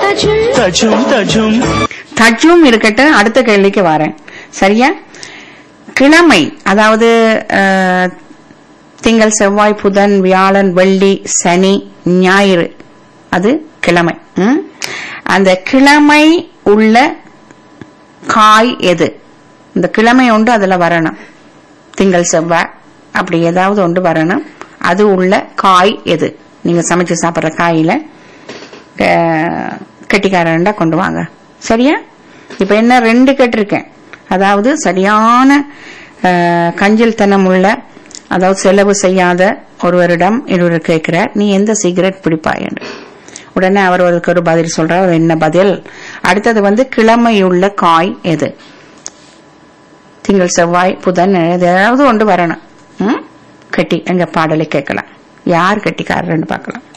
தஜும் தஜும் தஜும் தஜும் இருக்கட்டும் அடுத்த கேள்விக்கு வரேன் சரியா கிழமை அதாவது அஹ், திங்கள் செவ்வாய் புதன் வியாழன் வெள்ளி சனி ஞாயிறு அது கிழமை ம்? அந்த கிழமை உள்ள காய் எது இந்த கிழமை உண்டு அதுல வரணும் திங்கள் செவ்வாய் அப்படி ஏதாவது ஒன்று வரணும் அது உள்ள காய் எது நீங்க சமைச்சு சாப்பிடுற காயில அஹ், கெட்டிக்காரன்டா கொண்டு வாங்க சரியா இப்ப என்ன ரெண்டு கேட்டிருக்கேன் அதாவது சரியான அஹ், கஞ்சில் தனம் உள்ள அதாவது செலவு செய்யாத ஒருவரிடம் இருவர் கேட்கிறார் நீ எந்த சிகரெட் பிடிப்பாய் என்று உடனே அவர் அதுக்கு ஒரு பதில் சொல்றார் அது என்ன பதில் அடுத்தது வந்து கிழமையுள்ள காய் எது திங்கள் செவ்வாய் புதன் ஏதாவது ஒன்று வரணும் ம்? கட்டி எங்க பாடலை கேட்கலாம் யார் கட்டிக்காரர்னு பார்க்கலாம்